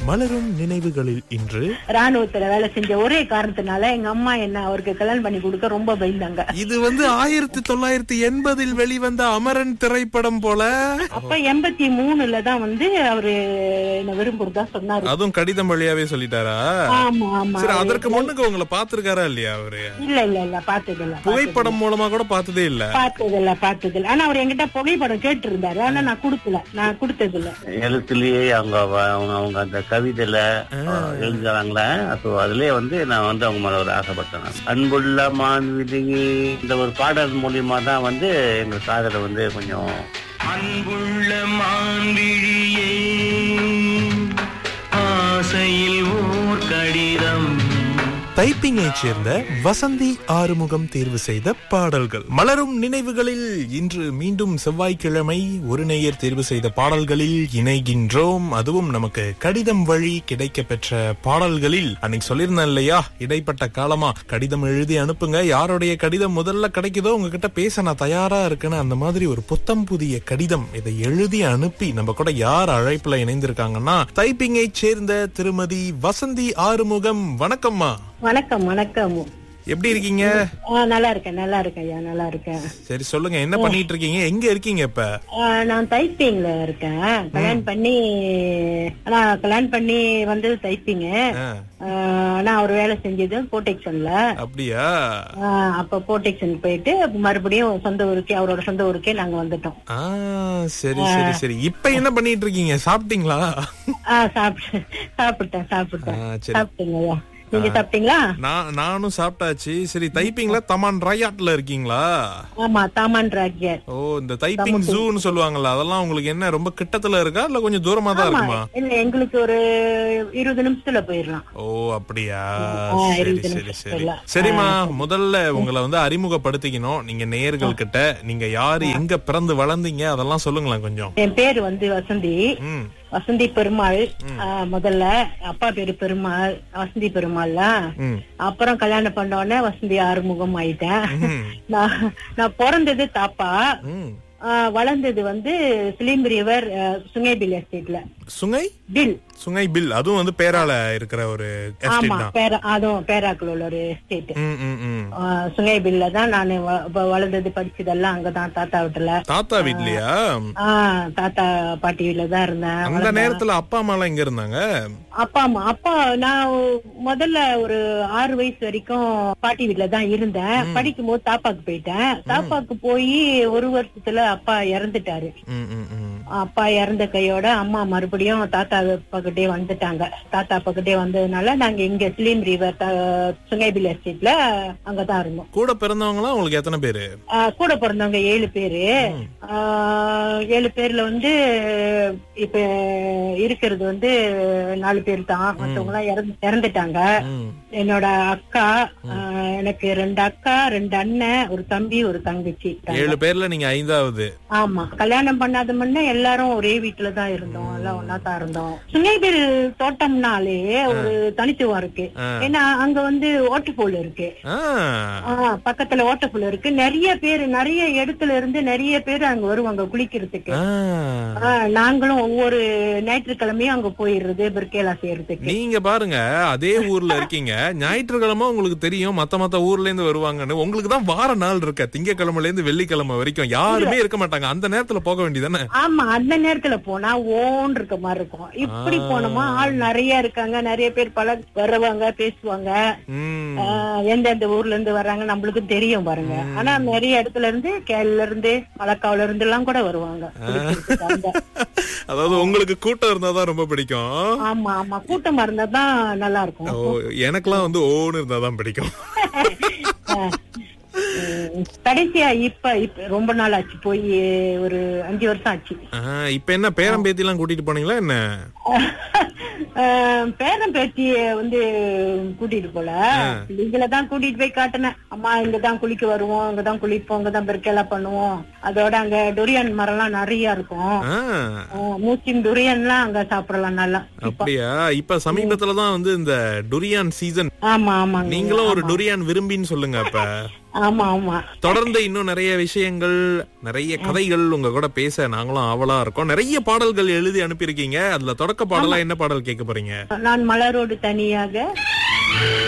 மலரும் நினைவுகளில் இன்று ராணுவத்துல வேலை செஞ்ச ஒரே காரணத்தினால எங்க அம்மா என்ன அவருக்கு கல்யாணம் பண்ணி கொடுக்க ரொம்ப பயந்தாங்க இது வந்து ஆயிரத்தி தொள்ளாயிரத்தி எண்பதில் வெளிவந்த அமரன் திரைப்படம் போல அப்ப எண்பத்தி மூணுல தான் வந்து அவரு என்ன விரும்புறதா சொன்னாரு அதுவும் கடிதம் வழியாவே சொல்லிட்டாரா ஆமா ஆமா சரி அதற்கு முன்னுக்கு உங்களை பாத்திருக்காரா இல்லையா அவரு இல்ல இல்ல இல்ல பார்த்தது இல்ல புகைப்படம் மூலமா கூட பார்த்ததே இல்ல பார்த்தது இல்ல பார்த்தது இல்ல ஆனா அவர் என்கிட்ட புகைப்படம் கேட்டு இருந்தாரு ஆனா நான் கொடுக்கல நான் கொடுத்தது இல்ல எழுத்துலயே அவங்க வ- அவங்க அவங்க அந்த கவிதையில எழுதுறாங்களே அப்போ அதுலயே வந்து நான் வந்து அவங்க மேல ஒரு ஆசைப்பட்டேன் நான். அன்புள்ள மாண்புமிகு இந்த ஒரு பாடல் மூலியமா தான் வந்து எங்க காதலை வந்து கொஞ்சம் அன்புள்ள மான்விழியே ஆசையில் ஓர் கடிதம் டைப்பிங்கை சேர்ந்த வசந்தி ஆறுமுகம் தேர்வு செய்த பாடல்கள் மலரும் நினைவுகளில் இன்று மீண்டும் செவ்வாய்க்கிழமை ஒரு நேயர் தேர்வு செய்த பாடல்களில் இணைகின்றோம் அதுவும் நமக்கு கடிதம் வழி கிடைக்க பெற்ற பாடல்களில் அன்னைக்கு சொல்லியிருந்தேன் இல்லையா இடைப்பட்ட காலமா கடிதம் எழுதி அனுப்புங்க யாருடைய கடிதம் முதல்ல கிடைக்குதோ உங்ககிட்ட பேச நான் தயாரா இருக்கேன்னு அந்த மாதிரி ஒரு புத்தம் புதிய கடிதம் இதை எழுதி அனுப்பி நம்ம கூட யார் அழைப்புல இணைந்திருக்காங்கன்னா டைப்பிங்கை சேர்ந்த திருமதி வசந்தி ஆறுமுகம் வணக்கம்மா வணக்கம் வணக்கம் எப்படி இருக்கீங்க ஆ, நல்லா இருக்கேன் நல்லா இருக்கேன் ஐயா நல்லா இருக்கேன் சரி சொல்லுங்க என்ன பண்ணிட்டு இருக்கீங்க எங்க இருக்கீங்க இப்ப ஆ, நான் டைப்பிங்ல இருக்கேன் கல்யாணம் பண்ணி ஆனா கல்யாணம் பண்ணி வந்து டைப்பிங் ஆ, ஆனா அவர் வேலை செஞ்சது போர்டெக்ஷன்ல அப்படியா அப்ப போர்டெக்ஷன் போயிட்டு மறுபடியும் சொந்த ஊருக்கே அவரோட சொந்த ஊருக்கே நாங்க வந்துட்டோம் ஆ சரி சரி சரி இப்ப என்ன பண்ணிட்டு இருக்கீங்க சாப்பிட்டீங்களா ஆ சாப்பிட்டு சாப்பிட்டேன் சாப்பிட்டேன் ஆ, சரி. சாப்பிட்டீங்க ஐயா நீங்க சாப்பிட்டீங்களா நான் நானும் சாப்பிட்டாச்சு சரி தைப்பிங்ல தமான் ராயாட்ல இருக்கீங்களா ஆமா தாமான் ராஜ்யர் ஓ இந்த தைப்பிங் ஜூன்னு சொல்லுவாங்கல்ல அதெல்லாம் உங்களுக்கு என்ன ரொம்ப கிட்டத்துல இருக்கா இல்ல கொஞ்சம் தூரமா தான் ஆமா இருக்குமா இல்ல எங்களுக்கு ஒரு இருபது நிமிஷத்துல போயிடலாம் ஓ அப்படியா ஆ, சரி இருபது சரி நிமிஷம் சரி இல்ல. சரிம்மா முதல்ல உங்களை வந்து அறிமுகப்படுத்திக்கணும் நீங்க நேயர்கள் கிட்ட நீங்க யாரு எங்க பிறந்து வளர்ந்தீங்க அதெல்லாம் சொல்லுங்களேன் கொஞ்சம் என் பேரு வந்து வசந்தி ம் வசந்தி பெருமாள் ஆ, முதல்ல அப்பா பேரு பெருமாள் வசந்தி பெருமாள்ல ம் அப்புறம் கல்யாணம் பண்ண உடனே வசந்தி ஆறுமுகம் ஆயிட்டேன் ம், நான் நான் பிறந்தது தாப்பா ம். ஆ, வளர்ந்தது வந்து பிலிம் ரிவர் சுங்கைபில் எஸ்டேட்ல சுங்கை பில் சுங்கை பில் அதுவும் வந்து பேரால இருக்கிற ஒரு ஆமா எஸ்டேட் தான் பேரா அதுவும் பேராக்குள்ள உள்ள ஒரு எஸ்டேட் ம், ம், ம். சுங்கைபில்ல தான் நான் வளர்ந்தது படிச்சதெல்லாம் அங்கதான் தாத்தா வீட்டுல தாத்தா வீட்லயா ஆஹ் தாத்தா பாட்டி வீட்டுல தான் இருந்தேன் அந்த நேரத்துல அப்பா அம்மா எல்லாம் எங்க இருந்தாங்க அப்பா அம்மா அப்பா நான் முதல்ல ஒரு ஆறு வயசு வரைக்கும் பாட்டி வீட்டுல தான் இருந்தேன் படிக்கும் போது தாப்பாக்கு போயிட்டேன் தாப்பாக்கு போய் ஒரு வருஷத்துல அப்பா இறந்துட்டாரு ம், ம், ம். அப்பா இறந்த கையோட அம்மா மறுபடியும் தாத்தா பக்கத்தே வந்துட்டாங்க தாத்தா பக்கத்தே வந்ததுனால நாங்க இங்க ஸ்லீம் ரிவர் சுங்கைபில் எஸ்டேட்ல அங்கதான் இருந்தோம் கூட பிறந்தவங்களாம் உங்களுக்கு எத்தனை பேரு ஆஹ் கூட பிறந்தவங்க ஏழு பேரு ஆஹ் ஏழு பேர்ல வந்து இப்ப இருக்கிறது வந்து நாலு பேர் தான் மத்தவங்க எல்லாம் இறந்து- இறந்துட்டாங்க ம். என்னோட அக்கா ஆஹ் எனக்கு ரெண்டு அக்கா ரெண்டு அண்ணன் ஒரு தம்பி ஒரு தங்கச்சி ஏழு பேர்ல நீங்க ஐந்தாவது ஆமா கல்யாணம் பண்ணாத முன்ன எல்லாரும் ஒரே வீட்டுல தான் இருந்தோம் எல்லாம் ஒன்னா தான் இருந்தோம் சுங்கைபில் தோட்டம்னாலே ஒரு தனித்துவம் இருக்கு ஆ. ஏன்னா அங்க வந்து ஓட்டுப்போல் இருக்கு ஆ, ஆ, பக்கத்துல ஓட்டப்புல் இருக்கு நிறைய பேர் நிறைய இடத்துல இருந்து நிறைய பேர் அங்க வருவாங்க குளிக்கிறதுக்கு ஆ. ஆ, நாங்களும் ஒவ்வொரு ஞாயிற்றுக்கிழமையும் அங்க போயிடுறது பிர்கேலா செய்யறதுக்கு நீங்க பாருங்க அதே ஊர்ல இருக்கீங்க ஞாயிற்றுக்கிழமை உங்களுக்கு தெரியும் மத்த மத்த ஊர்ல இருந்து வருவாங்கன்னு உங்களுக்கு தான் வார நாள் இருக்க திங்கக்கிழமைல இருந்து வெள்ளிக்கிழமை வரைக்கும் யாருமே இருக்க மாட்டாங்க அந்த நேரத்துல போக வேண்டியதானே ஆமா அந்த நேரத்துல போனா ஓன் இருக்க மாதிரி இருக்கும் இப்படி போனோமா ஆள் நிறைய இருக்காங்க நிறைய பேர் பல வருவாங்க பேசுவாங்க ம் ஆ, எந்தெந்த ஊர்ல இருந்து வர்றாங்க நம்மளுக்கும் தெரியும் பாருங்க ஆனா நிறைய இடத்துல இருந்து கேரள இருந்து மலக்காவுல இருந்து எல்லாம் கூட வருவாங்க குளிக்கிறதுக்கு அங்க. அதாவது உங்களுக்கு கூட்டம் இருந்தாதான் ரொம்ப பிடிக்கும் ஆமா ஆமா கூட்டமா இருந்தா தான் நல்லா இருக்கும் ஓ, எனக்கெல்லாம் வந்து ஓன்னு இருந்தாதான் பிடிக்கும் உம், கடைசியா இப்ப இப்ப ரொம்ப நாள் ஆச்சு போய் ஒரு அஞ்சு வருஷம் ஆச்சு ஆ, இப்ப என்ன பேரம் பேத்தி எல்லாம் கூட்டிட்டு போனீங்களா என்ன அஹ், பேரன் பேத்திய வந்து கூட்டிட்டு போல இங்களை தான் கூட்டிட்டு போய் காட்டினேன் அம்மா இங்கதான் குளிக்க வருவோம் இங்கதான் குளிப்போம் இங்கதான் பெருக்கெல்லாம் பண்ணுவோம் அதோட அங்க டொரியான் மரம் எல்லாம் நிறைய இருக்கும் ஆ, அஹ், மூச்சின் டொரியான்லாம் அங்க சாப்பிடலாம் நல்லா அப்படியா இப்ப சமீபத்துலதான் வந்து இந்த டுரியான் சீசன் ஆமா ஆமாங்க நீங்களும் ஒரு டுரியான் விரும்பின்னு சொல்லுங்க அப்ப ஆமா ஆமா தொடர்ந்து இன்னும் நிறைய விஷயங்கள் நிறைய கதைகள் உங்க கூட பேச நாங்களும் ஆவலா இருக்கோம் நிறைய பாடல்கள் எழுதி அனுப்பியிருக்கீங்க அதுல தொடக்க பாடலா என்ன பாடல் கேட்க போறீங்க நான் மலரோடு தனியாக